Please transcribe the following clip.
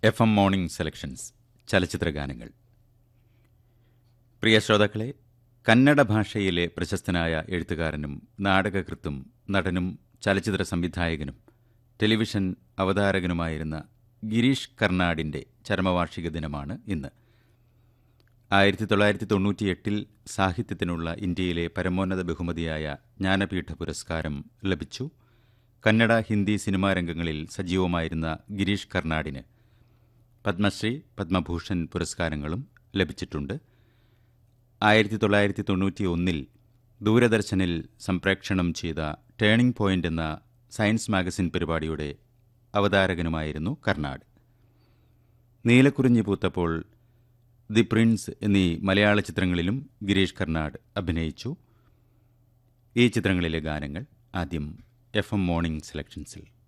F M morning selections ചലച്ചിത്ര ഗാനങ്ങൾ പ്രിയ ശ്രോതാക്കളെ കന്നഡ ഭാഷയിലെ പ്രശസ്തനായ എഴുത്തുകാരനും നാടകകൃത്തും നടനും ചലച്ചിത്ര സംവിധായകനും ടെലിവിഷൻ അവതാരകനുമായിരുന്ന ഗിരീഷ് കർണാടിൻ്റെ ചരമവാർഷിക ദിനമാണ് ഇന്ന് ആയിരത്തി തൊള്ളായിരത്തി തൊണ്ണൂറ്റിയെട്ടിൽ സാഹിത്യത്തിനുള്ള ഇന്ത്യയിലെ പരമോന്നത ബഹുമതിയായ ജ്ഞാനപീഠ പുരസ്കാരം ലഭിച്ചു കന്നഡ ഹിന്ദി സിനിമാ രംഗങ്ങളിൽ സജീവമായിരുന്ന ഗിരീഷ് കർണാടിന് പത്മശ്രീ പത്മഭൂഷൺ പുരസ്കാരങ്ങളും ലഭിച്ചിട്ടുണ്ട് ആയിരത്തി തൊള്ളായിരത്തി തൊണ്ണൂറ്റി ഒന്നിൽ ദൂരദർശനിൽ സംപ്രേക്ഷണം ചെയ്ത ടേണിംഗ് പോയിന്റ് എന്ന സയൻസ് മാഗസിൻ പരിപാടിയുടെ അവതാരകനുമായിരുന്നു കർണാട് നീലക്കുറിഞ്ഞി പൂത്തപ്പോൾ ദി പ്രിൻസ് എന്നീ മലയാള ചിത്രങ്ങളിലും ഗിരീഷ് കർണാട് അഭിനയിച്ചു ഈ ചിത്രങ്ങളിലെ ഗാനങ്ങൾ ആദ്യം എഫ് എം മോർണിംഗ് സെലക്ഷൻസിൽ